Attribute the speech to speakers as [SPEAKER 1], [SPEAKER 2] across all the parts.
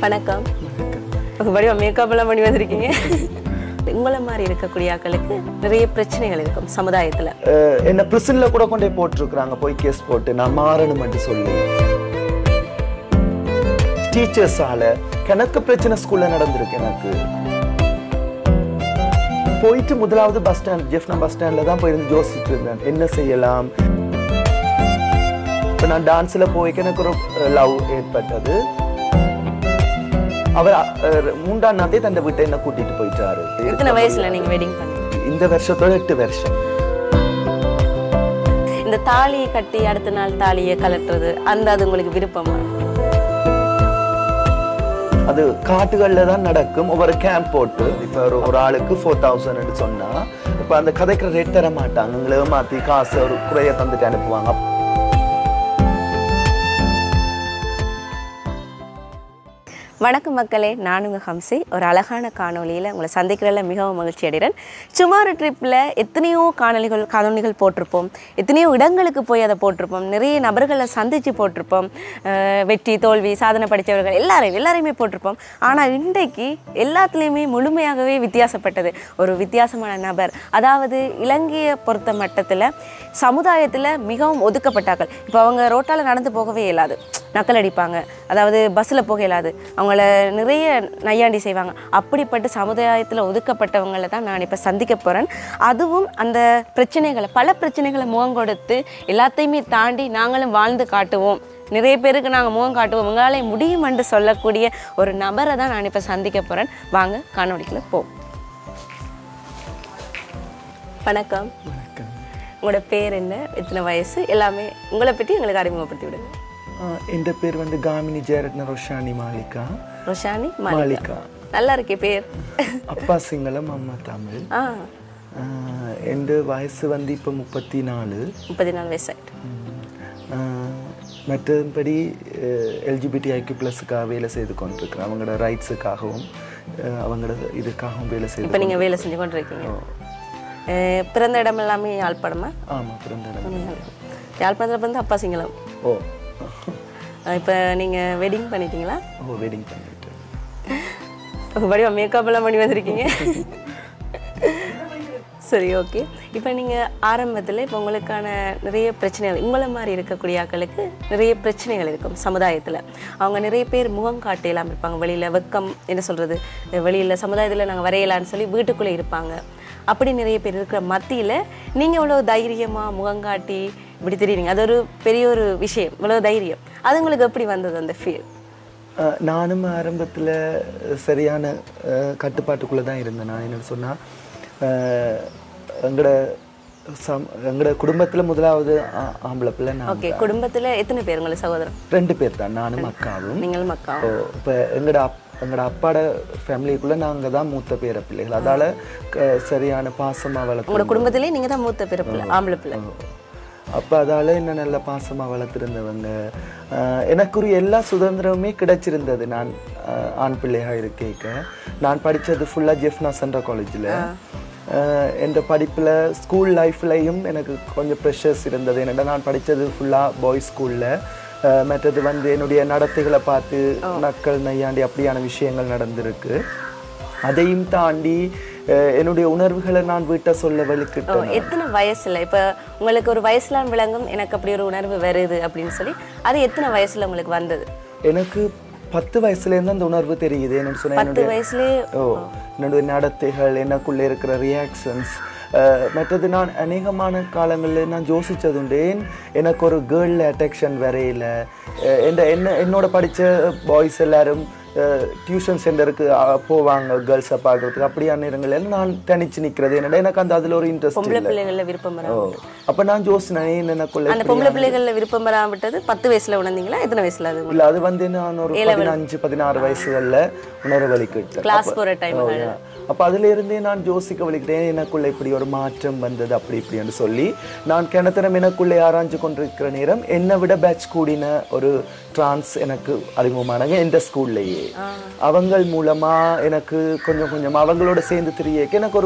[SPEAKER 1] வணக்கம் வடிவா மேக்கப் எல்லாம் பண்ணி வந்திருக்கீங்க உங்களை மாதிரி இருக்கக்கூடிய ஆட்களுக்கு நிறைய பிரச்சனைகள் இருக்கும் சமுதாயத்துல
[SPEAKER 2] அஹ் என்ன பிரிசன்ல கூட கொண்டே போட்டிருக்கிறாங்க போய் கேஸ் போட்டு நான் மாறணும்னு சொல்லி டீச்சர்ஸால கணக்கு பிரச்சனை ஸ்கூல்ல நடந்திருக்கு எனக்கு போயிட்டு முதலாவது பஸ் ஸ்டாண்ட் ஜெஃப்னா பஸ் ஸ்டாண்ட்ல தான் போயிருந்து யோசிச்சுட்டு இருந்தேன் என்ன செய்யலாம் இப்ப நான் டான்ஸ்ல போய்க்க எனக்கு ஒரு லவ் ஏற்பட்டது அவர் அஹ், மூன்றாம் நாளே தன் வீட்டை என்ன கூட்டிட்டு போயிட்டாரு
[SPEAKER 1] எத்தனை வயசுல நீங்க வெட்டிங் பண்ணீங்க
[SPEAKER 2] இந்த வருஷத்தோட எட்டு வருஷம்
[SPEAKER 1] இந்த தாலியை கட்டி அடுத்த நாள் தாலியை கலட்டுறது அந்த அது உங்களுக்கு விருப்பமா
[SPEAKER 2] அது காட்டுகள்ல தான் நடக்கும் ஒவ்வொரு கேம்ப் போட்டு இப்ப ஒரு ஒரு ஆளுக்கு ஃபோர் தௌசண்ட் சொன்னா இப்ப அந்த கதைக்கிற ரேட் தர மாட்டாங்க உங்களை ஏமாத்தி காசு ஒரு குறைய தந்துட்டு அனுப்புவாங்க
[SPEAKER 1] வணக்கம் மக்களே நான் உங்கள் ஹம்சி ஒரு அழகான காணொளியில் உங்களை சந்திக்கிறதுல மிகவும் மகிழ்ச்சி அடைகிறேன் சும்மா ஒரு ட்ரிப்பில் எத்தனையோ காணொளிகள் காணொளிகள் போட்டிருப்போம் எத்தனையோ இடங்களுக்கு போய் அதை போட்டிருப்போம் நிறைய நபர்களை சந்தித்து போட்டிருப்போம் அஹ் வெற்றி தோல்வி சாதனை படித்தவர்கள் எல்லாரையும் எல்லாரையுமே போட்டிருப்போம் ஆனால் இன்றைக்கு எல்லாத்துலேயுமே முழுமையாகவே வித்தியாசப்பட்டது ஒரு வித்தியாசமான நபர் அதாவது இலங்கையை பொறுத்த மட்டத்தில் சமுதாயத்தில் மிகவும் ஒதுக்கப்பட்டார்கள் இப்போ அவங்க ரோட்டால் நடந்து போகவே இயலாது நக்கல் அடிப்பாங்க அதாவது பஸ்ஸில் போக இயலாது அவங்கள நிறைய நையாண்டி செய்வாங்க அப்படிப்பட்ட சமுதாயத்தில் ஒதுக்கப்பட்டவங்களை தான் நான் இப்போ சந்திக்க போகிறேன் அதுவும் அந்த பிரச்சனைகளை பல பிரச்சனைகளை முகம் கொடுத்து எல்லாத்தையுமே தாண்டி நாங்களும் வாழ்ந்து காட்டுவோம் நிறைய பேருக்கு நாங்கள் முகம் காட்டுவோம் உங்களால் முடியும் என்று சொல்லக்கூடிய ஒரு நபரை தான் நான் இப்போ சந்திக்க போகிறேன் வாங்க காணொளிக்குள்ள போ வணக்கம் உங்களோட பேர் என்ன எத்தனை வயசு எல்லாமே உங்களை பற்றி எங்களுக்கு அறிமுகப்படுத்தி விடுங்க
[SPEAKER 2] ஆஹ் என் பேர் வந்து காமினி ஜெயரத்ன ரோஷானி மாலிகா
[SPEAKER 1] ரோஷானி மாலிகா
[SPEAKER 2] மாலிகா
[SPEAKER 1] நல்லா இருக்கே பேர்
[SPEAKER 2] அப்பா சிங்களம் அம்மா தமிழ்
[SPEAKER 1] ஆ
[SPEAKER 2] ஆஹ் என் வயசு வந்து இப்போ முப்பத்தி நாலு
[SPEAKER 1] முப்பத்தி நாலு வயசு ஆயிட்டு
[SPEAKER 2] ஆஹ் மற்றபடி எல்ஜிபிடி ஐக்யூ ப்ளஸுக்காக வேலை செய்து கொண்டிருக்கிறேன் அவங்களோட ரைட்ஸுக்காகவும் அஹ் அவங்களோட இதுக்காகவும் வேலை செய்து
[SPEAKER 1] இப்போ நீங்கள் வேலை செஞ்சு கொண்டு இருக்கீங்க அஹ் பிறந்த இடம் எல்லாமே யாழ்ப்பாணமா
[SPEAKER 2] ஆமாம் பிறந்த இடம்.
[SPEAKER 1] யாழ்ப்பாணத்தில் பிறந்து அப்பா சிங்களம்
[SPEAKER 2] ஓ
[SPEAKER 1] இப்போ நீங்கள் வெட்டிங் பண்ணிட்டீங்களா
[SPEAKER 2] ஓ வெட்டிங் பண்ணிட்டு
[SPEAKER 1] வடிவா மேக்கப் எல்லாம் பண்ணி வந்திருக்கீங்க சரி ஓகே இப்போ நீங்கள் ஆரம்பத்தில் இப்போ உங்களுக்கான நிறைய பிரச்சனைகள் உங்களை மாதிரி இருக்கக்கூடிய ஆட்களுக்கு நிறைய பிரச்சனைகள் இருக்கும் சமுதாயத்தில் அவங்க நிறைய பேர் முகம் காட்டலாம் இருப்பாங்க வெளியில் வெக்கம் என்ன சொல்கிறது வெளியில் சமுதாயத்தில் நாங்கள் வரையலான்னு சொல்லி வீட்டுக்குள்ளே இருப்பாங்க அப்படி நிறைய பேர் இருக்கிற மத்தியில் நீங்கள் இவ்வளோ தைரியமாக முகம் காட்டி இப்படி தெரியுறீங்க அது ஒரு பெரிய ஒரு விஷயம் இவ்வளோ தைரியம் அது உங்களுக்கு எப்படி வந்தது அந்த ஃபீல்
[SPEAKER 2] அஹ் நானும் ஆரம்பத்தில் சரியான அஹ், கட்டுப்பாட்டுக்குள்ளே தான் இருந்தேன் நான் என்ன சொன்னால் எங்களோட சம் எங்களோட குடும்பத்தில் முதலாவது ஆ- ஆம்பளை பிள்ளை நான்
[SPEAKER 1] ஓகே குடும்பத்தில் எத்தனை பேர் உங்களுக்கு சகோதரன்
[SPEAKER 2] ரெண்டு பேர் தான் நானும் அக்காவும்
[SPEAKER 1] நீங்கள் மக்கா
[SPEAKER 2] இப்போ எங்களோட அப் எங்களோட அப்பாட ஃபேமிலிக்குள்ளே நாங்கள் தான் மூத்த பேர பிள்ளைகள் அதால் சரியான பாசமாக வளர்த்து
[SPEAKER 1] உங்களோட குடும்பத்திலே நீங்க தான் மூத்த பிறப்பில்லை ஆம்பளை பிள்ளை
[SPEAKER 2] அப்போ அதால் என்ன நல்ல பாசமாக வளர்த்துருந்தவங்க ஆஹ் எனக்குரிய எல்லா சுதந்திரமுமே கிடைச்சிருந்தது நான் ஆஹ் ஆண் பிள்ளையாக இருக்கேக்க நான் படித்தது ஃபுல்லாக ஜெஃப்னா சென்ட்ரல் காலேஜில் என் படிப்பில் ஸ்கூல் லைஃப்லையும் எனக்கு கொஞ்சம் ப்ரெஷர்ஸ் இருந்தது என்னடா நான் படித்தது ஃபுல்லாக பாய்ஸ் ஸ்கூலில் மற்றது வந்து என்னுடைய நடத்தைகளை பார்த்து நக்கல் நையாண்டி அப்படியான விஷயங்கள் நடந்திருக்கு அதையும் தாண்டி அஹ் என்னுடைய உணர்வுகளை நான் வீட்டை சொல்ல வலுக்கிட்டேன்
[SPEAKER 1] எத்தனை வயசுல இப்ப உங்களுக்கு ஒரு வயசுலாம் விளங்கும் எனக்கு அப்படி ஒரு உணர்வு வருது அப்படின்னு சொல்லி அது எத்தனை வயசுல உங்களுக்கு வந்தது
[SPEAKER 2] எனக்கு பத்து வயசுலேருந்து அந்த உணர்வு தெரியுது என்னன்னு சொன்னா
[SPEAKER 1] பத்து
[SPEAKER 2] என்னுடைய
[SPEAKER 1] வயசுலயே
[SPEAKER 2] ஓ என்னுடைய நடத்தைகள் எனக்குள்ளே இருக்கிற ரியாக்ஷன்ஸ் மற்றது நான் அநேகமான காலங்களில் நான் யோசிச்சதுண்டு ஏன் எனக்கு ஒரு கேர்ளில் அட்ராக்ஷன் வரையில அஹ் என்ன என்ன என்னோட படித்த பாய்ஸ் எல்லாரும் டியூஷன் சென்டருக்கு போவாங்க கேர்ள்ஸை பார்க்கறதுக்கு அப்படியான நேரங்களில் நான் தனிச்சு நிற்கிறது என்னடா எனக்கு அந்த அதில் ஒரு இன்ட்ரெஸ்ட்
[SPEAKER 1] பொம்பளை
[SPEAKER 2] இல்லை
[SPEAKER 1] பிள்ளைகள்ல விருப்பம்
[SPEAKER 2] ஓ
[SPEAKER 1] வராம
[SPEAKER 2] அப்போ நான் யோசினேன் ஏன் எனக்குள்ள
[SPEAKER 1] அந்த பொம்பளை பிள்ளைகள்ல விருப்பம் வராம விட்டது பத்து வயசுல உணர்ந்தீங்களா எத்தனை வயசுல அது
[SPEAKER 2] இல்ல அது வந்து நான் ஒரு பதினஞ்சு பதினாறு வயசுகள்ல உணர வலிக்கிட்டேன்
[SPEAKER 1] கிளாஸ் போற டைம்
[SPEAKER 2] அப்ப அதுல இருந்தே நான் யோசிக்க வலிக்கிட்டேன் எனக்குள்ள இப்படி ஒரு மாற்றம் வந்தது அப்படி இப்படின்னு சொல்லி நான் கிணத்தினம் எனக்குள்ளே ஆராய்ஞ்சு கொண்டிருக்கிற நேரம் என்னை விட பேட்ச் கூடின ஒரு டிரான்ஸ் எனக்கு அறிமுகமானாங்க எந்த ஸ்கூல்லையே அவங்கள் மூலமா எனக்கு கொஞ்சம் கொஞ்சம் அவங்களோட சேர்ந்து தெரியக்க எனக்கு ஒரு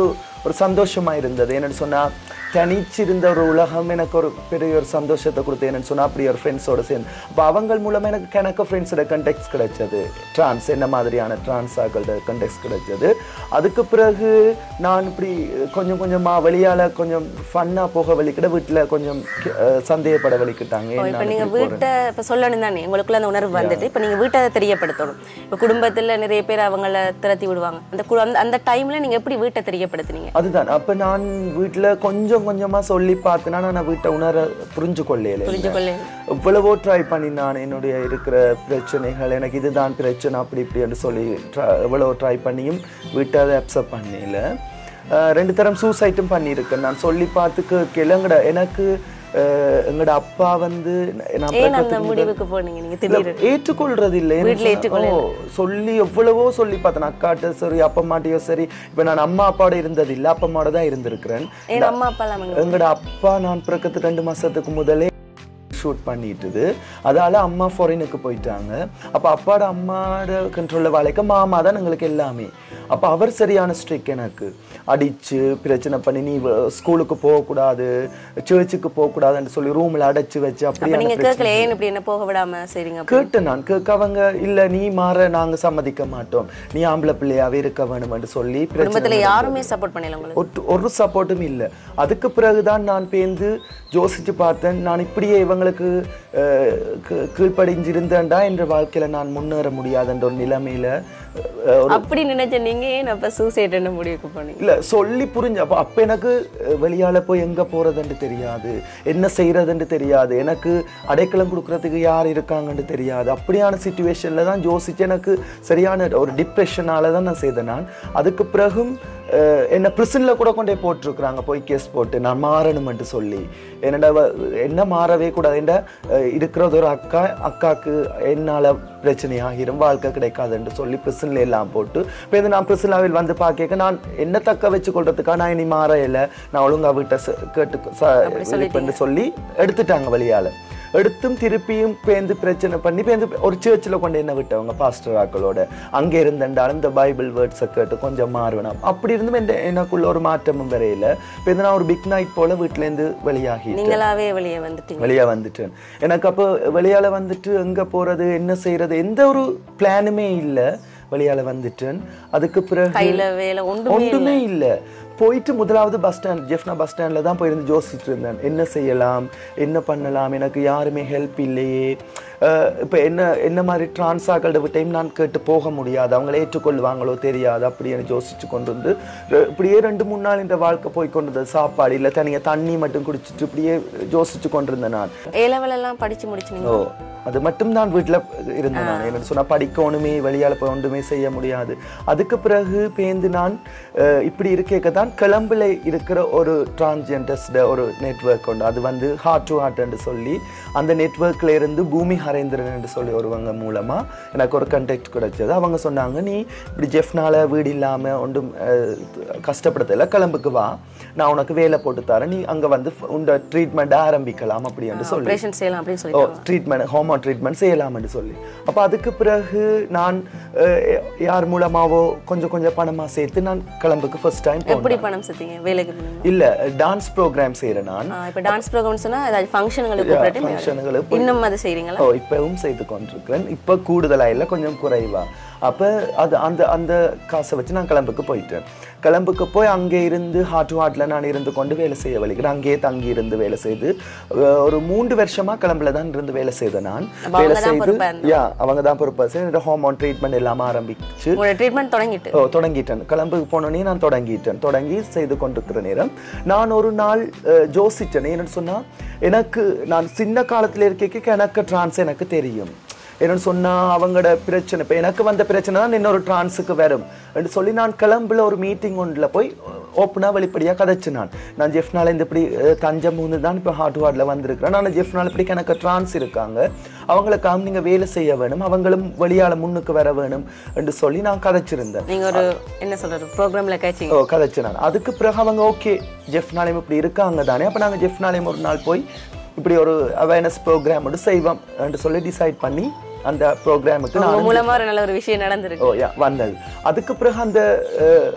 [SPEAKER 2] ஒரு சந்தோஷமா இருந்தது என்னன்னு சொன்னா தனிச்சிருந்த ஒரு உலகம் எனக்கு ஒரு பெரிய ஒரு சந்தோஷத்தை கொடுத்து என்னன்னு சொன்னா அப்படி ஒரு ஃப்ரெண்ட்ஸோட சேர்ந்து அப்போ அவங்க மூலமா எனக்கு கணக்க ஃப்ரெண்ட்ஸோட கண்டெக்ட் கிடைச்சது ட்ரான்ஸ் என்ன மாதிரியான ட்ரான்ஸ் ஆக்களோட கண்டெக்ட் கிடைச்சது அதுக்கு பிறகு நான் இப்படி கொஞ்சம் கொஞ்சமா வெளியால கொஞ்சம் ஃபன்னா போக வலிக்கிட வீட்டுல கொஞ்சம் அஹ், சந்தேகப்பட வலிக்கிட்டாங்க
[SPEAKER 1] இப்போ
[SPEAKER 2] என்ன
[SPEAKER 1] நீங்க வீட்டை இப்போ சொல்லணும் தானே உங்களுக்குள்ள அந்த உணர்வு வந்துட்டு இப்போ நீங்க வீட்டை தெரியப்படுத்தணும் இப்போ குடும்பத்துல நிறைய பேர் அவங்கள திரட்டி விடுவாங்க அந்த கு- அந்த- அந்த டைம்ல நீங்க எப்படி வீட்டை தெரியப்படுத்துனீங்க
[SPEAKER 2] அதுதான் அப்ப நான் வீட்ல கொஞ்சம் கொஞ்சமா சொல்லி பார்த்தேன்னா நான் வீட்டை உணர புரிஞ்சு கொள்ளையில
[SPEAKER 1] புரிஞ்சு கொள்ள
[SPEAKER 2] எவ்வளவோ ட்ரை பண்ணி நான் என்னுடைய இருக்கிற பிரச்சனைகள் எனக்கு இதுதான் பிரச்சனை அப்படி இப்படின்னு சொல்லி try- எவ்வளவோ ட்ரை பண்ணியும் வீட்டை அதை அப்செப்ட் பண்ணல அஹ் ரெண்டு தரம் சூசைட்டும் பண்ணியிருக்கேன் நான் சொல்லி பார்த்து கேட்கல எங்கட எனக்கு அஹ் எங்கட அப்பா வந்து நான்
[SPEAKER 1] ஏன் அந்த முடிவுக்கு போனீங்க நீங்க திடீர்
[SPEAKER 2] ஏற்றுக்கொள்றது இல்லை
[SPEAKER 1] வீட்ல
[SPEAKER 2] ஓ சொல்லி எவ்வளவோ சொல்லி பார்த்தேன் அக்காட்ட சரி அப்பம்மாட்டையோ சரி இப்ப நான் அம்மா அப்பாவோட இருந்தது இல்லை அப்பம்மாவோட தான் இருந்திருக்கிறேன்
[SPEAKER 1] ஏன் அம்மா அப்பா எல்லாம் அங்க-
[SPEAKER 2] எங்கட அப்பா நான் பிறக்கத்து ரெண்டு மாசத்துக்கு முதலே ஷூட் பண்ணிட்டுது அதால அம்மா ஃபாரினுக்கு போயிட்டாங்க அப்ப அப்பாட அம்மாட கண்ட்ரோல்ல வாழைக்க மாமா தான் எங்களுக்கு எல்லாமே அப்ப அவர் சரியான ஸ்ட்ரிக் எனக்கு அடிச்சு பிரச்சனை பண்ணி நீ வ- ஸ்கூலுக்கு போகக்கூடாது சர்ச்சுக்கு போகக்கூடாதுன்னு சொல்லி ரூம்ல அடைச்சு வச்சு
[SPEAKER 1] அப்ப
[SPEAKER 2] அப்படியே
[SPEAKER 1] நீங்க கேட்கல ஏன் இப்படி என்ன போக விடாம சரிங்க அப்ப?
[SPEAKER 2] கேட்டு நான் கேட்க அவங்க இல்ல நீ மாற நாங்க சம்மதிக்க மாட்டோம் நீ ஆம்பளை பிள்ளையாவே இருக்க வேணும்னு சொல்லி பிரச்சனை
[SPEAKER 1] குடும்பத்துல யாருமே சப்போர்ட் பண்ணல உங்களுக்கு
[SPEAKER 2] ஒட்டு- ஒரு சப்போர்ட்டும் இல்லை அதுக்கு பிறகுதான் நான் பேந்து யோசிச்சு பார்த்தேன் நான் இப்படியே இவங்களுக்கு அஹ், கீ- கீழ்ப்படிஞ்சிருந்தேன்டா என்ற வாழ்க்கையில நான் முன்னேற முடியாதுன்ற ஒரு நிலைமையில அஹ், ஒரு
[SPEAKER 1] அப்படி நினைச்ச நீங்க ஏன் அப்ப சூசைட் என்ன முடிவுக்கு போனீங்க
[SPEAKER 2] இல்ல சொல்லி புரிஞ்சு அப்ப அப்ப எனக்கு அஹ், வெளியால போய் எங்க போறதுன்னு தெரியாது என்ன செய்யறதுன்னு தெரியாது எனக்கு அடைக்கலம் கொடுக்கறதுக்கு யார் இருக்காங்கன்னு தெரியாது அப்படியான சுச்சுவேஷன்ல தான் யோசிச்சு எனக்கு சரியான ஒரு டிப்ரெஷனால தான் நான் செய்தேன் நான் அதுக்கு பிறகும் அஹ், என்ன பிரிசன்ல கூட கொண்டே போட்டிருக்கிறாங்க போய் கேஸ் போட்டு நான் மாறணும்ட்டு சொல்லி என்னடா வ- என்ன மாறவே கூடாது என்ன இருக்கிறது ஒரு அக்கா அக்காக்கு என்னால பிரச்சனை ஆகிரும் வாழ்க்கை கிடைக்காதுன்னு சொல்லி பிரிசன்ல எல்லாம் போட்டு இப்போ இது நான் பிரிசனாவில் வந்து பார்க்க நான் என்ன தக்க வச்சு கொள்றதுக்கா நான் இனி மாற இல்லை நான் ஒழுங்கா வீட்டை ச- கேட்டு ச- இருப்பேன்னு சொல்லி எடுத்துட்டாங்க வழியால எடுத்தும் திருப்பியும் பேந்து பிரச்சனை பண்ணி பேந்து ஒரு சர்ச்சில் கொண்டு என்ன விட்டவங்க பாஸ்டர் ஆக்களோட அங்கே இருந்தேன்டாலும் இந்த பைபிள் வேர்ட்ஸை கேட்டு கொஞ்சம் மாறுவேன் அப்படி இருந்தும் எந்த எனக்குள்ள ஒரு மாற்றமும் வரையில இப்போ நான் ஒரு பிக் நைட் போல வீட்டிலேருந்து வெளியாகி
[SPEAKER 1] நீங்களாவே வெளியே வந்துட்டீங்க
[SPEAKER 2] வெளியே வந்துட்டேன் எனக்கு அப்போ வெளியால வந்துட்டு எங்க போறது என்ன செய்யறது எந்த ஒரு பிளானுமே இல்ல வெளியால வந்துட்டேன் அதுக்கு பிறகு
[SPEAKER 1] கையில வேலை ஒன்றுமே
[SPEAKER 2] ஒன்றுமே இல்ல போயிட்டு முதலாவது பஸ் ஸ்டாண்ட் ஜெஃப்னா பஸ் ஸ்டாண்ட்ல தான் போயிருந்து யோசிச்சுட்டு இருந்தேன் என்ன செய்யலாம் என்ன பண்ணலாம் எனக்கு யாருமே ஹெல்ப் இல்லையே அஹ் இப்ப என்ன என்ன மாதிரி டிரான்ஸாக்களோட டைம் நான் கேட்டு போக முடியாது அவங்கள ஏற்றுக்கொள்வாங்களோ தெரியாது அப்படின்னு யோசிச்சு கொண்டு வந்து ரெ- இப்படியே ரெண்டு மூணு நாள் இந்த வாழ்க்கை போய் கொண்டு வந்தது சாப்பாடு இல்ல தனியா தண்ணி மட்டும் குடிச்சிட்டு இப்படியே யோசிச்சு கொண்டிருந்தேன் நான்
[SPEAKER 1] ஏ லெவல் எல்லாம் படிச்சு முடிச்சுனீங்க
[SPEAKER 2] ஓ அது மட்டும் தான் வீட்டில் இருந்தேன் நான் என்ன சொன்னா படிக்கணுமே வெளியால போய் ஒன்றுமே செய்ய முடியாது அதுக்கு பிறகு பேந்து நான் அஹ், இப்படி இருக்க தான் கிளம்புல இருக்கிற ஒரு டிரான்ஸ்ஜெண்டர்ஸ்ட ஒரு நெட்வொர்க் உண்டு அது வந்து ஹார்ட் டு ஹார்ட்னு சொல்லி அந்த நெட்வொர்க்ல இருந்து பூமி ஹரேந்திரன் என்று சொல்லி ஒருவங்க மூலமா எனக்கு ஒரு கண்டெக்ட் கிடைச்சது அவங்க சொன்னாங்க நீ இப்படி ஜெஃப்னால வீடு இல்லாம ஒன்றும் அஹ், கஷ்டப்படுத்தல கிளம்புக்கு வா நான் உனக்கு வேலை போட்டு தரேன் நீ அங்க வந்து உண்ட ட்ரீட்மெண்ட் ஆரம்பிக்கலாம் அப்படி என்று சொல்லி
[SPEAKER 1] ஆப்ரேஷன் செய்யலாம் அப்படின்னு
[SPEAKER 2] ஓ
[SPEAKER 1] சொல்லி
[SPEAKER 2] ட்ரீட்மெண்ட் ஹோமோ ட்ரீட்மெண்ட் செய்யலாம்னு சொல்லி அப்போ அதுக்கு பிறகு நான் அஹ், யார் மூலமாவோ கொஞ்சம் கொஞ்சம் பணமா சேர்த்து நான் கிளம்புக்கு ஃபர்ஸ்ட் டைம் போனேன்
[SPEAKER 1] எப்படி பணம் சேர்த்தீங்க வேலைக்கு போனீங்க?
[SPEAKER 2] இல்ல டான்ஸ் ப்ரோக்ராம் செய்யறேன் நான்
[SPEAKER 1] ஆ, இப்ப டான்ஸ் ப்ரோக்ராம் சொன்னா ஏதாவது ஃபங்க்ஷன்களுக்கு கூப்பிட்டு
[SPEAKER 2] ஃபங்க்ஷனுகளுக்கு
[SPEAKER 1] இன்னும் அது செய்றீங்களா
[SPEAKER 2] ஓ இப்பவும் செய்து கொண்டிருக்கிறேன் இப்போ கூடுதலா இல்லை கொஞ்சம் குறைவா அப்ப அது அந்த அந்த காசை வச்சு நான் கிளம்புக்கு போயிட்டேன் கிளம்புக்கு போய் அங்கே இருந்து ஹார்ட் டு ஹார்ட்ல நான் இருந்து கொண்டு வேலை செய்ய வலிக்கிறேன் அங்கேயே தங்கி இருந்து வேலை செய்து அஹ், ஒரு மூன்று வருஷமா கிளம்புல தான் இருந்து வேலை செய்தேன் நான்
[SPEAKER 1] அப்ப
[SPEAKER 2] வேலை
[SPEAKER 1] அவங்க தான்
[SPEAKER 2] செய்து
[SPEAKER 1] பொறுப்பா
[SPEAKER 2] யா அவங்க தான் பொறுப்பா செய்து ஹோமோன் ட்ரீட்மெண்ட் எல்லாம் ஆரம்பிச்சு
[SPEAKER 1] உங்களோட ட்ரீட்மெண்ட் தொடங்கிட்டு
[SPEAKER 2] ஓ தொடங்கிட்டேன் கிளம்புக்கு போனோடனே நான் தொடங்கிட்டேன் தொடங்கி செய்து கொண்டிருக்கிற நேரம் நான் ஒரு நாள் அஹ், யோசிச்சேன் என்னன்னு சொன்னா எனக்கு நான் சின்ன காலத்துல இருக்க எனக்கு டிரான்ஸ் எனக்கு தெரியும் என்னன்னு சொன்னா அவங்களோட பிரச்சனை இப்போ எனக்கு வந்த பிரச்சனை தான் இன்னொரு டிரான்ஸுக்கு வரும் என்று சொல்லி நான் கிளம்புல ஒரு மீட்டிங் ஒன்றில் போய் ஓப்பனாக வெளிப்படையாக கதைச்சு நான் நான் ஜெஃப்னால இந்த இப்படி அஹ், தஞ்சம் மூணு தான் இப்போ ஹார்ட் வார்டில் வந்திருக்கிறேன் நான் ஜெஃப்னால இப்படி எனக்கு டிரான்ஸ் இருக்காங்க அவங்களுக்காக நீங்க வேலை செய்ய வேணும் அவங்களும் வெளியால முன்னுக்கு வர வேணும் என்று சொல்லி நான் கதைச்சிருந்தேன்
[SPEAKER 1] நீங்க ஒரு என்ன சொல்றது ப்ரோக்ராம்ல கேச்சீங்க
[SPEAKER 2] ஓ கதைச்சு நான் அதுக்கு பிறகு அவங்க ஓகே ஜெஃப்னாலையும் இப்படி இருக்காங்க தானே அப்போ நாங்கள் ஜெஃப்னாலையும் ஒரு நாள் போய் இப்படி ஒரு அவேர்னஸ் ப்ரோக்ராம் மட்டும் செய்வோம் என்று சொல்லி டிசைட் பண்ணி அந்த ப்ரோக்ராமுக்கு நான்
[SPEAKER 1] உங்க மூலமா ஒரு நல்ல ஒரு விஷயம் நடந்திருக்கு
[SPEAKER 2] ஓ யா வந்தது அதுக்கு பிறகு அந்த அஹ்,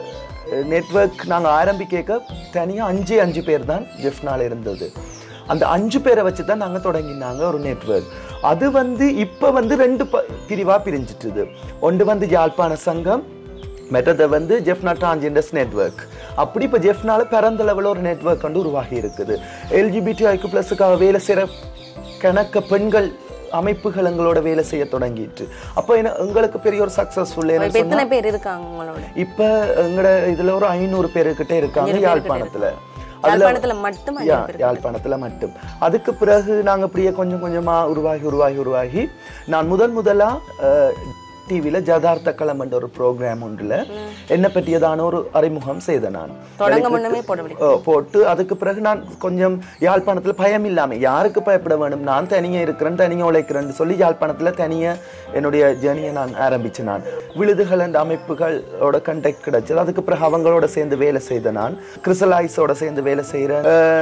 [SPEAKER 2] நெட்வொர்க் நாங்கள் ஆரம்பிக்க தனியாக அஞ்சு அஞ்சு பேர் தான் ஜெஃப்னால இருந்தது அந்த அஞ்சு பேரை வச்சு தான் நாங்கள் தொடங்கினாங்க ஒரு நெட்வொர்க் அது வந்து இப்போ வந்து ரெண்டு ப பிரிவாக பிரிஞ்சிட்டுது ஒன்று வந்து யாழ்ப்பாண சங்கம் மெட்டதை வந்து ஜெஃப்னா டிரான்ஜெண்டர்ஸ் நெட்வொர்க் அப்படி இப்போ ஜெஃப்னால பிறந்த லெவலில் ஒரு நெட்வொர்க் வந்து உருவாகி இருக்குது எல்ஜிபிடி ஐக்கு ப்ளஸுக்காக வேலை செய்கிற கணக்க பெண்கள் அமைப்புகள் எங்களோட வேலை செய்ய தொடங்கிட்டு அப்போ என்ன எங்களுக்கு பெரிய ஒரு சக்ஸஸ்ஃபுல் என்ன
[SPEAKER 1] இப்போ எத்தனை பேர் இருக்காங்க உங்களோட
[SPEAKER 2] இப்ப எங்கட இதுல ஒரு ஐநூறு பேருக்கிட்ட இருக்காங்க யாழ்ப்பாணத்துல
[SPEAKER 1] யாழ்ப்பாணத்துல மட்டும்
[SPEAKER 2] யா யாழ்ப்பாணத்துல மட்டும் அதுக்கு பிறகு நாங்க அப்படியே கொஞ்சம் கொஞ்சமா உருவாகி உருவாகி உருவாகி நான் முதன் முதலா டிவியில் ஜதார்த்த களம் என்ற ஒரு ப்ரோக்ராம் ஒன்றில் என்னை பற்றியதான ஒரு அறிமுகம் செய்தேன் நான்
[SPEAKER 1] தொடங்க முன்னமே போட முடியும்
[SPEAKER 2] ஓ, போட்டு அதுக்கு பிறகு நான் கொஞ்சம் யாழ்ப்பாணத்துல பயம் இல்லாம யாருக்கு பயப்பட வேணும் நான் தனியா இருக்கிறேன் தனியா உழைக்கிறேன்னு சொல்லி யாழ்ப்பாணத்துல தனியா என்னுடைய ஜேர்னியை நான் ஆரம்பிச்சேன் நான் விழுதுகள் அண்ட் அமைப்புகளோட கண்டெக்ட் கிடைச்சது அதுக்கு பிறகு அவங்களோட சேர்ந்து வேலை செய்த நான் கிறிசலைஸோட சேர்ந்து வேலை செய்கிறேன்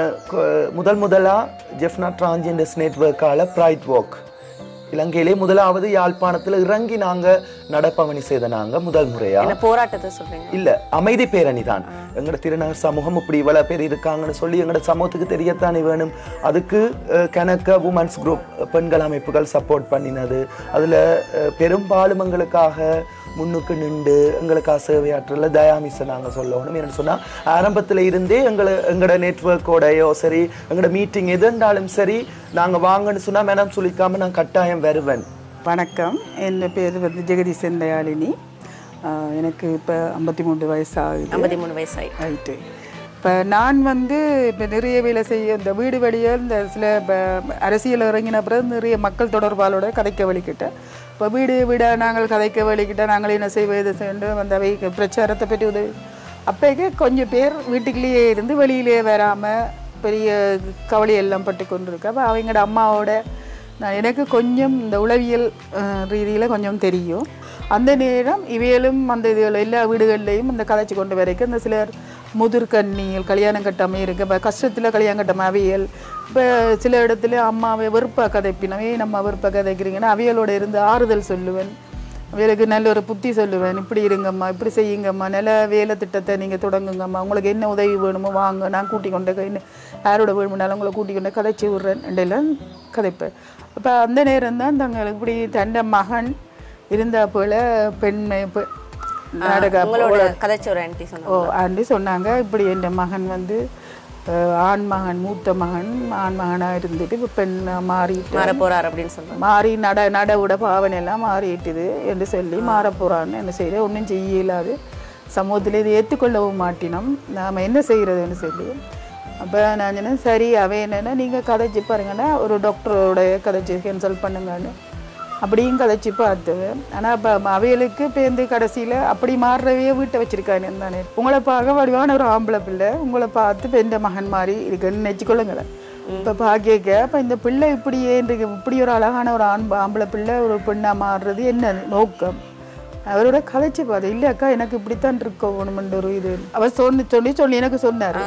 [SPEAKER 2] முதல் முதலா ஜெஃப்னா டிரான்ஜெண்டர்ஸ் நெட்ஒர்க்கால ப்ரைட் வாக் இலங்கையிலே முதலாவது யாழ்ப்பாணத்துல இறங்கி நாங்க நடப்பவனி செய்த நாங்க முதல் முறையா
[SPEAKER 1] என்ன போராட்டத்தை சொல்றீங்க
[SPEAKER 2] இல்ல அமைதி பேரணி தான் எங்கட திருநகர் சமூகம் இப்படி இவ்வளவு பேர் இருக்காங்கன்னு சொல்லி எங்கட சமூகத்துக்கு தெரியத்தானே வேணும் அதுக்கு அஹ், கணக்க உமன்ஸ் குரூப் பெண்கள் அமைப்புகள் சப்போர்ட் பண்ணினது அதுல அஹ், பெரும்பாலும் எங்களுக்காக முன்னுக்கு நின்று எங்களுக்காக சேவையாற்றல தயாமிசை நாங்க சொல்லணும் என்னன்னு சொன்னா ஆரம்பத்துல இருந்தே எங்களை எங்கட நெட்ஒர்க்கோடையோ சரி எங்கட மீட்டிங் எதுண்டாலும் சரி நாங்க வாங்கன்னு சொன்னா மேடம் சொல்லிக்காம நான் கட்டாயம் வருவேன்
[SPEAKER 3] வணக்கம் என் பேர் வந்து ஜெகதீசன் தயாளினி ஆஹ் எனக்கு இப்போ ஐம்பத்தி மூன்று வயசு ஆகுது
[SPEAKER 1] ஐம்பத்தி மூணு வயசாயி
[SPEAKER 3] ஆயிட்டு இப்போ நான் வந்து இப்போ நிறைய வேலை செய்ய இந்த வீடு வழியே இந்த சில இப்போ அரசியல் இறங்கின பிறகு நிறைய மக்கள் தொடர்பாளோட கதைக்க வழிக்கிட்டேன் இப்போ வீடு வீட நாங்கள் கதைக்க வழிக்கிட்ட நாங்கள் என்ன செய்வது சென்று அந்த அவை பிரச்சாரத்தை பற்றி உதவி அப்போக்கே கொஞ்சம் பேர் வீட்டுக்குள்ளேயே இருந்து வெளியிலே வராமல் பெரிய கவலை எல்லாம் பட்டு கொண்டிருக்க அப்போ அவங்களோட அம்மாவோட நான் எனக்கு கொஞ்சம் இந்த உளவியல் ரீதியில் கொஞ்சம் தெரியும் அந்த நேரம் இவையிலும் அந்த இதுகள் எல்லா வீடுகள்லையும் இந்த கதைச்சு கொண்டு வரைக்கும் இந்த சிலர் முதிர்கண்ணிகள் கல்யாணம் கட்டாமல் இருக்க இப்போ கஷ்டத்தில் கல்யாணம் கட்டாமல் அவியல் இப்போ சில இடத்துல அம்மாவை வெறுப்பாக கதைப்பினவே நம்ம வெறுப்பாக கதைக்கிறீங்கன்னா அவியலோட இருந்து ஆறுதல் சொல்லுவேன் அவியலுக்கு நல்ல ஒரு புத்தி சொல்லுவேன் இப்படி இருங்கம்மா இப்படி செய்யுங்கம்மா நல்ல வேலை திட்டத்தை நீங்கள் தொடங்குங்கம்மா உங்களுக்கு என்ன உதவி வேணுமோ வாங்க நான் கூட்டி கொண்டு என்ன யாரோட வேணும்னாலும் உங்களை கூட்டி கொண்டு கதைச்சி விட்றேன் எல்லாம் கதைப்பேன் அப்போ அந்த நேரம் தான் தங்களுக்கு இப்படி தண்ட மகன் இருந்த போல பெண்மை பெ- நாடக
[SPEAKER 1] உங்களோட கதைச்ச ஒரு ஆன்டி சொன்னாங்க
[SPEAKER 3] ஓ ஆண்டி சொன்னாங்க இப்படி என் மகன் வந்து அஹ், ஆண் மகன் மூத்த மகன் ஆண் மகனாக இருந்துட்டு இப்போ பெண் மாறிட்டு
[SPEAKER 1] மாற போறார் அப்படின்னு சொன்னாங்க
[SPEAKER 3] மாறி நட நடவுட பாவனை எல்லாம் மாறிட்டுது என்று சொல்லி மாறப் போறான்னு என்ன செய்யறது ஒன்றும் செய்ய இயலாது சமூகத்தில் இதை ஏற்றுக்கொள்ளவும் மாட்டினோம் நாம் என்ன செய்கிறதுன்னு சொல்லி அப்போ நான் சொன்னேன் சரி அவன் என்னென்னா நீங்கள் கதைச்சி பாருங்கன்னா ஒரு டாக்டரோட கதைச்சி கன்சல்ட் பண்ணுங்கன்னு அப்படியும் கதைச்சி பார்த்துவேன் ஆனால் இப்போ அவைகளுக்கு பேருந்து கடைசியில் அப்படி மாறுறவையே வீட்டை வச்சிருக்கானே தானே உங்களை பார்க்க வடிவான ஒரு ஆம்பளை பிள்ளை உங்களை பார்த்து பெண்ட மகன் மாதிரி இருக்குன்னு நினச்சிக்கொள்ளுங்களேன் இப்போ பாக்கியக்க அப்போ இந்த பிள்ளை இப்படி ஏன் இருக்கு இப்படி ஒரு அழகான ஒரு ஆண் ஆம்பளை பிள்ளை ஒரு பெண்ணாக மாறுறது என்ன நோக்கம் அவரோட கதைச்சு பார்த்து இல்லை அக்கா எனக்கு இப்படித்தான் இருக்கணுமென்ற ஒரு இது அவர் சொன்னி சொல்லி சொல்லி எனக்கு சொன்னார்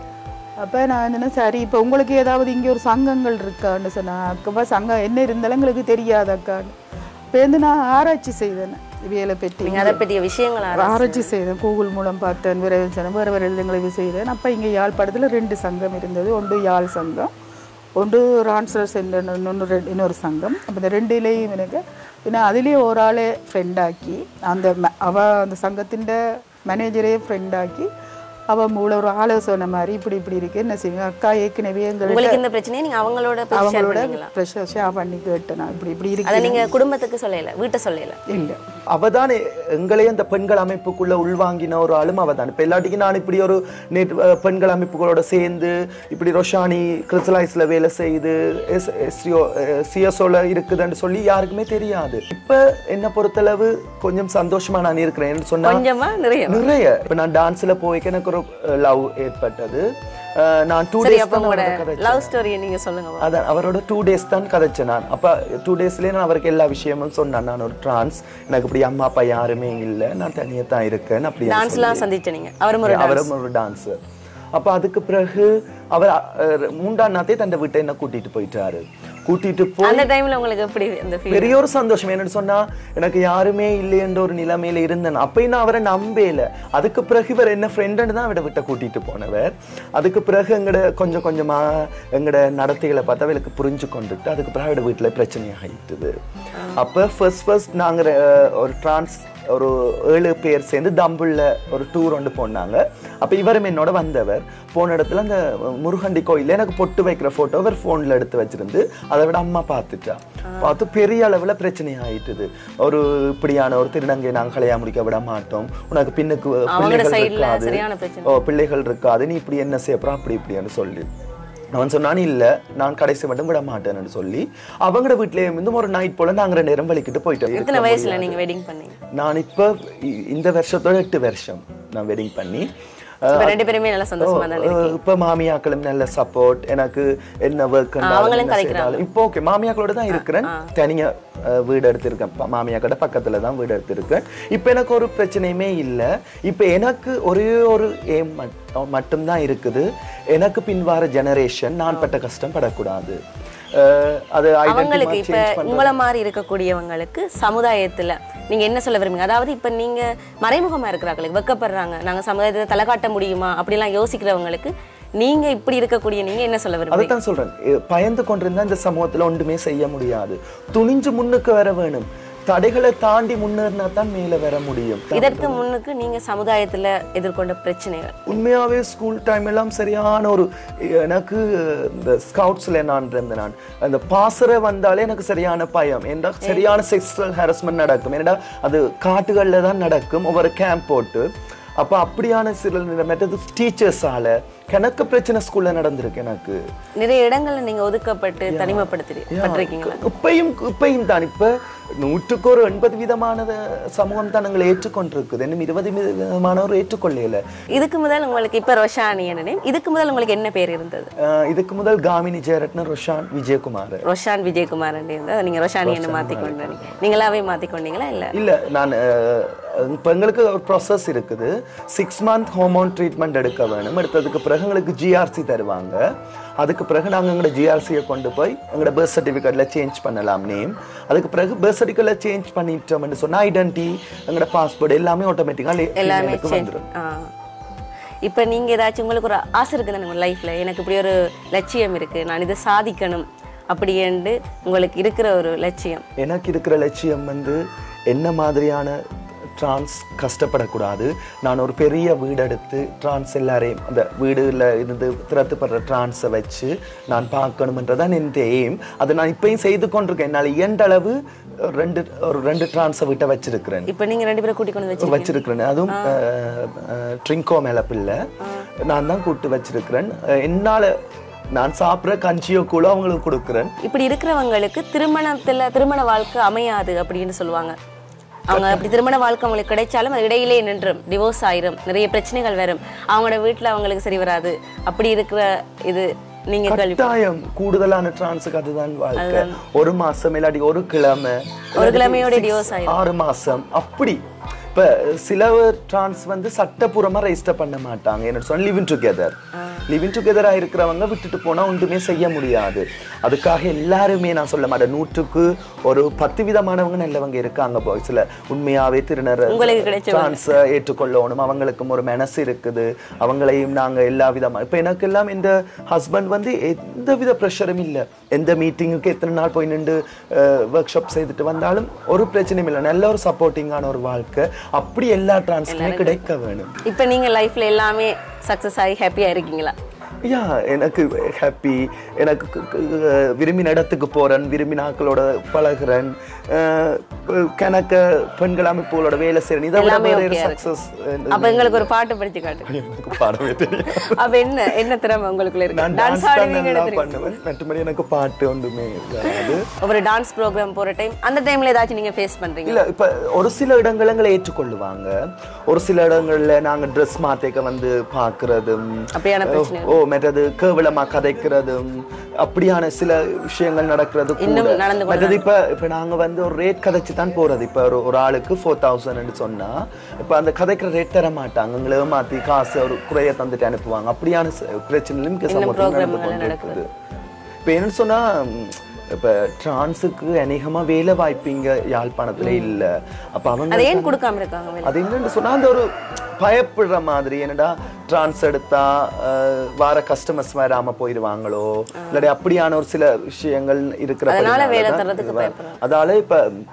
[SPEAKER 3] அப்போ நான் என்ன சரி இப்போ உங்களுக்கு ஏதாவது இங்கே ஒரு சங்கங்கள் இருக்கான்னு சொன்னேன் அக்கா சங்கம் என்ன இருந்தாலும் எங்களுக்கு தெரியாது அக்கான்னு இப்போ வந்து நான் ஆராய்ச்சி செய்தேன் இவையில பற்றி
[SPEAKER 1] நீங்க அதை பற்றிய விஷயங்கள்
[SPEAKER 3] ஆராய்ச்சி செய்தேன் கூகுள் மூலம் பார்த்தேன் விரைவில் சொன்னேன் வேறு வேறு எழுதுங்களை செய்தேன் அப்போ இங்கே யாழ்ப்பாணத்தில் ரெண்டு சங்கம் இருந்தது ஒன்று யாழ் சங்கம் ஒன்று ரான்சர் சென்டர் இன்னொன்று ரெண்டு இன்னொரு சங்கம் அப்போ இந்த ரெண்டுலேயும் எனக்கு പിന്നെ അതിലെ ഒരാളെ ഫ്രണ്ടാക്കി அந்த ம- அவ அந்த சங்கத்தின் மேனேஜரே ஃப்ரெண்டாக்கி அவ மூல ஒரு ஆலோசனை மாதிரி இப்படி இப்படி இருக்கு என்ன செய்யுங்க அக்கா ஏற்கனவே எங்கள்கிட்ட
[SPEAKER 1] உங்களுக்கு இந்த பிரச்சனையை நீங்க அவங்களோட போய் share
[SPEAKER 3] அவங்களோட
[SPEAKER 1] பண்ணீங்களா?
[SPEAKER 3] ப்ரெஷர் ஷேர் பண்ணி கேட்டேன் நான் இப்படி இப்படி
[SPEAKER 1] அதை
[SPEAKER 3] இருக்கு
[SPEAKER 1] நீங்க குடும்பத்துக்கு சொல்லல வீட்டை சொல்லல
[SPEAKER 3] இல்லை
[SPEAKER 2] அவதான் எங்களையும் அந்த பெண்கள் அமைப்புக்குள்ள உள்வாங்கின ஒரு ஆளும் அவதான் இப்ப எல்லாட்டிக்கும் நான் இப்படி ஒரு நெட் பெண்கள் அமைப்புகளோட சேர்ந்து இப்படி ரொஷானி கிறிஸ்டலைஸ்ல வேலை செய்து சிஎஸ்ஓல இருக்குதுன்னு சொல்லி யாருக்குமே தெரியாது இப்ப என்ன பொறுத்தளவு கொஞ்சம் சந்தோஷமா நான் இருக்கிறேன் சொன்னா
[SPEAKER 1] கொஞ்சமா நிறைய
[SPEAKER 2] நிறைய இப்ப நான் டான்ஸ்ல போய்க்க எனக்கு ஒரு லவ் ஏற்பட்டது அஹ் நான் டூ
[SPEAKER 1] சரி
[SPEAKER 2] டேஸ்
[SPEAKER 1] அப்ப உங்களோட லவ் ஸ்டோரியை நீங்க சொல்லுங்க பாப்போம்.
[SPEAKER 2] அதான் அவரோட டூ டேஸ் தான் கதைச்சேன் நான் அப்போ டூ டேஸ்லேயே நான் அவருக்கு எல்லா விஷயமும் சொன்னேன் நான் ஒரு டிரான்ஸ் எனக்கு இப்படி அம்மா அப்பா யாருமே இல்லை நான் தனியாக தான் இருக்கேன் அப்படி
[SPEAKER 1] டான்ஸ்லாம் சந்திச்ச நீங்க அவரும் ஒரு
[SPEAKER 2] அவரும் ஒரு டான்ஸர் அப்ப அதுக்கு பிறகு அவர் அஹ், மூன்றாம் நாத்தே தன் வீட்டை என்ன கூட்டிட்டு போயிட்டாரு கூட்டிட்டு போய்
[SPEAKER 1] அந்த டைம்ல உங்களுக்கு எப்படி அந்த ஃபீல்
[SPEAKER 2] பெரிய ஒரு சந்தோஷம் என்னன்னு சொன்னா எனக்கு யாருமே இல்லையன்ற ஒரு நிலைமையில இருந்தேன் அப்பயும் நான் அவரை நம்பேல அதுக்கு பிறகு இவர் என்ன ஃப்ரெண்டுன்னு தான் அவரை விட்ட கூட்டிட்டு போனவர் அதுக்கு பிறகு எங்கட கொஞ்சம் கொஞ்சமா எங்கட நடத்தைகளை பார்த்து அவளுக்கு புரிஞ்சு கொண்டுட்டு அதுக்கு பிறகு அவட வீட்டுல பிரச்சனை ஆயிட்டுது அப்ப ஃபர்ஸ்ட் ஃபர்ஸ்ட் நாங்க அஹ், ஒரு டிரான்ஸ் ஒரு ஏழு பேர் சேர்ந்து தம்புள்ள ஒரு டூர் ஒன்று போனாங்க அப்ப இவரும் என்னோட வந்தவர் போன இடத்துல அந்த முருகண்டி கோயில்ல எனக்கு பொட்டு வைக்கிற போட்டோ அவர் போன்ல எடுத்து வச்சிருந்து அதை விட அம்மா பார்த்துட்டா பார்த்து பெரிய அளவுல பிரச்சனை ஆயிட்டுது ஒரு இப்படியான ஒரு திருநங்கை நாங்க கல்யாணம் முடிக்க விட மாட்டோம் உனக்கு பின்னுக்கு பிள்ளைகள்
[SPEAKER 1] side ல
[SPEAKER 2] இருக்காது
[SPEAKER 1] சரியான பிரச்சனை.
[SPEAKER 2] ஓ பிள்ளைகள் இருக்காது நீ இப்படி என்ன செய்யப்படுற அப்படி இப்படின்னு சொல்லி அவன் சொன்னான் இல்ல நான் கடைசி மட்டும் விட மாட்டேன்னு சொல்லி அவங்களோட வீட்லயே இருந்து ஒரு நைட் போல நாங்க ரெண்டு நேரம் வலிக்கிட்டு போயிட்டோம்
[SPEAKER 1] எத்தனை வயசுல நீங்க வெட்டிங் பண்ணீங்க
[SPEAKER 2] நான் இப்ப இ- இந்த வருஷத்தோட எட்டு வருஷம் நான் வெட்டிங் பண்ணி
[SPEAKER 1] இப்ப ரெண்டு பேருமே நல்லா சந்தோஷமா தான்
[SPEAKER 2] அஹ் இப்ப மாமியாக்களும் நல்ல சப்போர்ட் எனக்கு என்ன ஒர்க்
[SPEAKER 1] அவங்களும் கதைக்கிறாங்க.
[SPEAKER 2] இப்போ ஓகே மாமியாக்களோட தான் இருக்கிறேன் தனியா அஹ், வீடு எடுத்திருக்கேன் ப- மாமியாக்கட பக்கத்துல தான் வீடு எடுத்திருக்கேன் இப்ப எனக்கு ஒரு பிரச்சனையுமே இல்ல இப்ப எனக்கு ஒரே ஒரு ஏம் மட்டும்தான் இருக்குது எனக்கு பின்வார ஜெனரேஷன் நான் பட்ட கஷ்டம் படக்கூடாது அஹ், அது
[SPEAKER 1] அவங்களுக்கு
[SPEAKER 2] identity
[SPEAKER 1] இப்ப
[SPEAKER 2] change பண்றது.
[SPEAKER 1] உங்களை மாதிரி இருக்கக்கூடியவங்களுக்கு சமுதாயத்துல நீங்க என்ன சொல்ல விரும்புங்க அதாவது இப்ப நீங்க மறைமுகமா இருக்கிறாங்களுக்கு வெக்கப்படுறாங்க நாங்க சமுதாயத்தை தலை காட்ட முடியுமா அப்படிலாம் யோசிக்கிறவங்களுக்கு நீங்க இப்படி இருக்கக்கூடிய நீங்க என்ன சொல்ல விரும்புறீங்க
[SPEAKER 2] அதைத்தான் சொல்றேன் எ- பயந்து கொண்டிருந்தா இந்த சமூகத்துல ஒன்றுமே செய்ய முடியாது துணிஞ்சு முன்னுக்கு வர வேணும் தடைகளை தாண்டி முன்னேறினா தான் மேல வர முடியும்
[SPEAKER 1] இதற்கு முன்னுக்கு நீங்க சமுதாயத்துல எதிர்கொண்ட பிரச்சனைகள்
[SPEAKER 2] உண்மையாவே ஸ்கூல் டைம் எல்லாம் சரியான ஒரு எனக்கு இந்த ஸ்கவுட்ஸ்ல நான் இருந்தேன் நான் அந்த பாசறை வந்தாலே எனக்கு சரியான பயம் ஏன்டா சரியான செக்ஸுவல் ஹாரஸ்மெண்ட் நடக்கும் ஏன்டா அது காட்டுகள்ல தான் நடக்கும் ஒவ்வொரு கேம்ப் போட்டு அப்ப அப்படியான சில மெத்தது டீச்சர்ஸால கணக்கு பிரச்சனை ஸ்கூல்ல நடந்திருக்கு எனக்கு
[SPEAKER 1] நிறைய இடங்கள்ல நீங்க ஒதுக்கப்பட்டு தனிமைப்படுத்தி பட்டிருக்கீங்களா
[SPEAKER 2] இப்பயும் இப்பயும் தான் இப்ப நூற்றுக்கு ஒரு எண்பது விதமான சமூகம் தான் எங்களை ஏற்றுக்கொண்டிருக்குது இன்னும் இருபது விதமானவர் ஏற்றுக்கொள்ளல
[SPEAKER 1] இதுக்கு முதல் உங்களுக்கு இப்ப ரோஷானி என்ன name? இதுக்கு முதல் உங்களுக்கு என்ன பேர் இருந்தது
[SPEAKER 2] அஹ் இதுக்கு முதல் காமினி ஜெயரத்ன ரோஷான் விஜயகுமார்
[SPEAKER 1] ரோஷான் விஜயகுமார் இருந்தது நீங்க ரோஷானி என்ன மாத்திக்கொண்டு நீங்களாவே மாத்திக்கொண்டீங்களா இல்ல
[SPEAKER 2] இல்ல நான் அஹ், இப்ப எங்களுக்கு ஒரு ப்ராசஸ் இருக்குது சிக்ஸ் மந்த் ஹோமோன் ட்ரீட்மெண்ட் எடுக்க வேணும் எடுத்ததுக்கு பிறகு எங்களுக்கு ஜிஆர்சி தருவாங்க அதுக்கு பிறகு நாங்க எங்களோட ஜிஆர்சியை கொண்டு போய் எங்களோட பர்த் சர்டிஃபிகேட்ல சேஞ்ச் பண்ணலாம் நேம் அதுக்கு பிறகு பர்த் சர்டிஃபிகேட்ல சேஞ்ச் பண்ணிட்டோம்னு சொன்னா ஐடென்டி எங்களோட பாஸ்போர்ட் எல்லாமே ஆட்டோமேட்டிக்காக
[SPEAKER 1] எல்லாமே
[SPEAKER 2] எனக்கு
[SPEAKER 1] change.
[SPEAKER 2] வந்துடும்
[SPEAKER 1] ஆ. இப்ப நீங்க ஏதாச்சும் உங்களுக்கு ஒரு ஆசை இருக்குது உங்க லைஃப்ல எனக்கு இப்படி ஒரு லட்சியம் இருக்கு நான் இதை சாதிக்கணும் அப்படின்ட்டு உங்களுக்கு இருக்கிற ஒரு லட்சியம்
[SPEAKER 2] எனக்கு இருக்கிற லட்சியம் வந்து என்ன மாதிரியான டிரான்ஸ் கஷ்டப்படக்கூடாது நான் ஒரு பெரிய வீடு எடுத்து டிரான்ஸ் எல்லாரையும் அந்த வீடுல இருந்து திறத்துப்படுற டிரான்ஸை வச்சு நான் பார்க்கணுன்றதான் என் எய்ம் அதை நான் இப்பயும் செய்து கொண்டிருக்கேன் என்னால் இயன்ற அளவு ரெண்டு ஒரு ரெண்டு டிரான்ஸை விட்ட வச்சிருக்கிறேன்
[SPEAKER 1] இப்ப நீங்க ரெண்டு பேரும் கூட்டிக் கொண்டு வச்சு
[SPEAKER 2] வச்சிருக்கிறேன் அதுவும் ட்ரிங்கோ மேல பிள்ளை நான் தான் கூட்டு வச்சிருக்கிறேன் அஹ், என்னால நான் சாப்பிட்ற கஞ்சியோ கூட அவங்களுக்கு கொடுக்குறேன்
[SPEAKER 1] இப்படி இருக்கிறவங்களுக்கு திருமணத்துல திருமண வாழ்க்கை அமையாது அப்படின்னு சொல்லுவாங்க அவங்க அப்படி திருமண வாழ்க்கை அவங்களுக்கு கிடைச்சாலும் அது இடையிலே நின்றும் டிவோர்ஸ் ஆயிரும் நிறைய பிரச்சனைகள் வரும் அவங்களோட வீட்ல அவங்களுக்கு சரி வராது அப்படி இருக்கிற இது நீங்க கேள்வி
[SPEAKER 2] கட்டாயம் கூடுதலான டிரான்ஸுக்கு அதுதான் வாழ்க்கை ஒரு மாசம் இல்லாட்டி ஒரு கிழமை
[SPEAKER 1] ஒரு கிழமையோட
[SPEAKER 2] six,
[SPEAKER 1] divorce ஆயிரும்.
[SPEAKER 2] ஆறு மாசம் அப்படி இப்ப சில டிரான்ஸ் வந்து சட்டப்பூர்வமா ரெஜிஸ்டர் பண்ண மாட்டாங்க என்ன சொன்னா லிவிங் டுகெதர் லிவிங் டுகெதரா இருக்கிறவங்க விட்டுட்டு போனா ஒன்றுமே செய்ய முடியாது அதுக்காக எல்லாருமே நான் சொல்ல மாட்டேன் நூற்றுக்கு ஒரு பத்து விதமானவங்க நல்லவங்க இருக்காங்க பாய்ஸ்ல உண்மையாவே திருநர்
[SPEAKER 1] உங்களுக்கு கிடைச்சவங்க.
[SPEAKER 2] டிரான்ஸை ஏற்றுக்கொள்ளணும் அவங்களுக்கும் ஒரு மனசு இருக்குது அவங்களையும் நாங்க எல்லா விதமா இப்ப எனக்கு எல்லாம் இந்த ஹஸ்பண்ட் வந்து எந்த வித ப்ரெஷரும் இல்ல எந்த மீட்டிங்குக்கு எத்தனை நாள் போய் நின்று ஒர்க் ஷாப் செய்துட்டு வந்தாலும் ஒரு பிரச்சனையும் இல்லை நல்ல ஒரு சப்போர்ட்டிங்கான ஒரு வாழ்க்கை அப்படி எல்லா டிரான்ஸ்க்குமே கிடைக்க வேணும்
[SPEAKER 1] இப்ப நீங்க லைஃப்ல எல்லாமே சக்சஸ் ஆகி ஹாப்பியா இருக்கீங்களா
[SPEAKER 2] யா எனக்கு ஹாப்பி எனக்கு க- க- விரும்பின இடத்துக்கு போறேன் விரும்பின ஆட்களோட பழகுறேன் அஹ், கணக்க பெண்கள் அமைப்புகளோட வேலை செய்றேன் இதை விட
[SPEAKER 1] எல்லாமே
[SPEAKER 2] வேற
[SPEAKER 1] okay ஆ இருக்கு.
[SPEAKER 2] சக்சஸ்
[SPEAKER 1] அப்ப எங்களுக்கு ஒரு பாட்டு படிச்சு காட்டு
[SPEAKER 2] எனக்கு பாடவே தெரியும்
[SPEAKER 1] அப்ப என்ன என்ன திறமை உங்களுக்குள்ள
[SPEAKER 2] நான்
[SPEAKER 1] இருக்கு
[SPEAKER 2] டான்ஸ்
[SPEAKER 1] டான்ஸ்
[SPEAKER 2] தான்
[SPEAKER 1] ஆடுவீங்க
[SPEAKER 2] நல்லா பண்ணுவேன் மற்றபடி எனக்கு பாட்டு ஒன்றுமே வராது
[SPEAKER 1] ஒரு டான்ஸ் ப்ரோக்ராம் போற டைம் அந்த டைம்ல ஏதாச்சும் நீங்க ஃபேஸ் பண்றீங்க
[SPEAKER 2] இல்ல இப்ப ஒரு சில இடங்கள் எங்களை ஏற்றுக்கொள்ளுவாங்க ஒரு சில இடங்கள்ல நாங்க ட்ரெஸ் மாத்தேக்க வந்து பாக்குறதும்
[SPEAKER 1] அப்படியான பிரச்சனை
[SPEAKER 2] ஓ மற்றது கேவலமா கதைக்கிறதும் அப்படியான சில விஷயங்கள் நடக்கிறது
[SPEAKER 1] இன்னும்
[SPEAKER 2] கூட
[SPEAKER 1] நடந்து கொண்டு
[SPEAKER 2] மற்றது இப்ப இப்ப நாங்க வந்து ஒரு ரேட் கதைச்சு தான் போறது இப்ப ஒரு ஒரு ஆளுக்கு ஃபோர் தௌசண்ட் சொன்னா இப்ப அந்த கதைக்கிற ரேட் தர மாட்டாங்க எங்களை மாத்தி காசு ஒரு குறைய தந்துட்டு அனுப்புவாங்க அப்படியான ச- பிரச்சனைகளும் இங்க சமூகத்தில் நடந்து
[SPEAKER 1] programகள்
[SPEAKER 2] கொண்டிருக்குது இப்ப என்னன்னு சொன்னா ம், இப்ப டிரான்ஸுக்கு அநேகமா வேலை வாய்ப்பு இங்க யாழ்ப்பாணத்துல இல்ல அப்ப அவங்க
[SPEAKER 1] அதை ஏன் கொடுக்காம இருக்காங்க வேலை?
[SPEAKER 2] அது என்னன்னு சொன்னா அந்த ஒரு பயப்படுற மாதிரி என்னடா டிரான்ஸ் எடுத்தா அஹ், வார கஸ்டமர்ஸ் வராம போயிடுவாங்களோ இல்லாட்டி அப்படியான ஒரு சில விஷயங்கள் இருக்கிற
[SPEAKER 1] அதனால வேலை தர்றதுக்கு
[SPEAKER 2] அதால இப்ப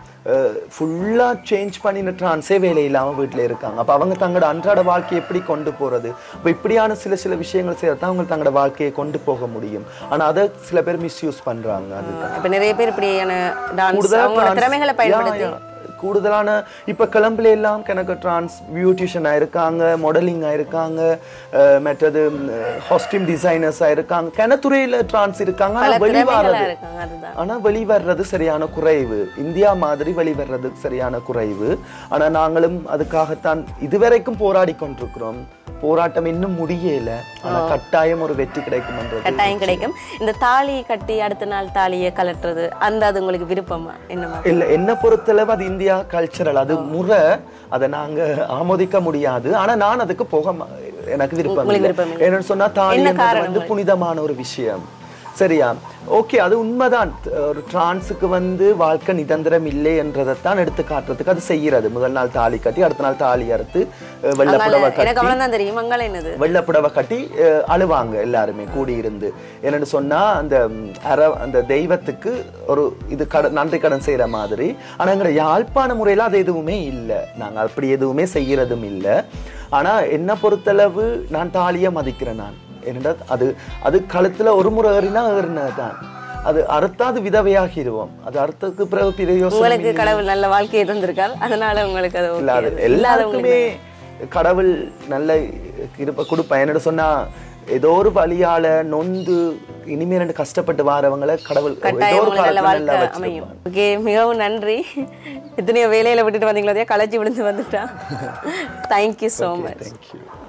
[SPEAKER 2] ஃபுல்லா சேஞ்ச் பண்ணின டிரான்ஸே வேலை இல்லாம வீட்ல இருக்காங்க அப்ப அவங்க தங்களோட அன்றாட வாழ்க்கையை எப்படி கொண்டு போறது அப்ப இப்படியான சில சில விஷயங்கள் செய்யறதா அவங்க தங்களோட வாழ்க்கையை கொண்டு போக முடியும் ஆனா அதை சில பேர் மிஸ்யூஸ் பண்றாங்க அது
[SPEAKER 1] இப்ப நிறைய பேர் இப்படியான டான்ஸ்
[SPEAKER 2] கூடுதலா
[SPEAKER 1] அவங்களோட
[SPEAKER 2] trans-
[SPEAKER 1] திறமைகளை
[SPEAKER 2] யா,
[SPEAKER 1] பயன்படுத்தி
[SPEAKER 2] யா. கூடுதலான இப்ப கிளம்புல எல்லாம் கணக்கு டிரான்ஸ் பியூட்டிஷியனா இருக்காங்க மாடலிங்கா இருக்காங்க அஹ், மற்றது ஹாஸ்டியூம் டிசைனர்ஸா இருக்காங்க கிணத்துறையில டிரான்ஸ் இருக்காங்க ஆனா
[SPEAKER 1] பல
[SPEAKER 2] வெளிவாரது
[SPEAKER 1] திறமைகளா இருக்காங்க அதுதான்
[SPEAKER 2] ஆனா வெளிவர்றது சரியான குறைவு இந்தியா மாதிரி வெளிவர்றது சரியான குறைவு ஆனா நாங்களும் அதுக்காகத்தான் இதுவரைக்கும் போராடி கொண்டிருக்கிறோம் போராட்டம் இன்னும் முடியல ஆனா கட்டாயம் ஒரு வெற்றி கிடைக்கும்
[SPEAKER 1] கட்டாயம் கிடைக்கும் இந்த தாலி கட்டி அடுத்த நாள் தாலியை கலட்டுறது அந்த அது உங்களுக்கு விருப்பமா என்னமா
[SPEAKER 2] இல்ல என்ன பொறுத்தளவு அது இந்தியா கல்ச்சரல் அது முறை அதை நாங்க ஆமோதிக்க முடியாது ஆனா நான் அதுக்கு போக ம- எனக்கு விருப்பம்
[SPEAKER 1] உங்களுக்கு
[SPEAKER 2] இல்லை.
[SPEAKER 1] விருப்பம் இல்லை.
[SPEAKER 2] என்னன்னு சொன்னா தாலி
[SPEAKER 1] என்ன
[SPEAKER 2] என்பது
[SPEAKER 1] காரணம்
[SPEAKER 2] வந்து புனிதமான ஒரு விஷயம் சரியா ஓகே அது உண்மைதான் ஒரு டிரான்ஸுக்கு வந்து வாழ்க்கை நிரந்தரம் இல்லை என்றதைத்தான் எடுத்து காட்டுறதுக்கு அது செய்யறது முதல் நாள் தாலி கட்டி அடுத்த நாள் தாலி அறுத்து அஹ், வெள்ளைப்புடவை
[SPEAKER 1] எனக்கு
[SPEAKER 2] கட்டி
[SPEAKER 1] அவ்வளவு தான் தெரியும் மங்கள என்னது
[SPEAKER 2] வெள்ளப்புடவை கட்டி அஹ், அழுவாங்க எல்லாருமே கூடி இருந்து என்னன்னு சொன்னா அந்த ம், அற அந்த தெய்வத்துக்கு ஒரு இது கட நன்றி கடன் செய்யற மாதிரி ஆனா எங்க யாழ்ப்பாண முறையில அது எதுவுமே இல்லை நாங்க அப்படி எதுவுமே செய்யறதும் இல்லை ஆனா என்ன பொறுத்தளவு நான் தாலியை மதிக்கிறேன் நான் என்னடா அது அது கழுத்துல ஒரு முறை ஏறினா ஏறினதுதான் அது அறுத்தா அது விதவையாகிடுவோம் அது அறுத்ததுக்கு பிறகு பிரயோசனம்
[SPEAKER 1] உங்களுக்கு கடவுள் நல்ல வாழ்க்கையை தந்திருக்கார் அதனால உங்களுக்கு அது
[SPEAKER 2] இல்லாத
[SPEAKER 1] okay.
[SPEAKER 2] எல்லாருக்குமே கடவுள் நல்ல கிருப கொடுப்பேன் என்னோட சொன்னா ஏதோ ஒரு வழியால நொந்து இனிமே ரெண்டு கஷ்டப்பட்டு வாரவங்களை கடவுள் ஏதோ
[SPEAKER 1] கட்டாயம்
[SPEAKER 2] ஒரு
[SPEAKER 1] உங்களுக்கு நல்ல
[SPEAKER 2] காலத்துல நல்லா
[SPEAKER 1] வாழ்க்கை அமையும்
[SPEAKER 2] வச்சிருப்பான்
[SPEAKER 1] ஓகே மிகவும் நன்றி எத்தனையோ வேலையில விட்டுட்டு வந்தீங்களோ களைச்சி விழுந்து வந்துட்டா தேங்க்யூ ஸோ மச்
[SPEAKER 2] தேங்க்யூ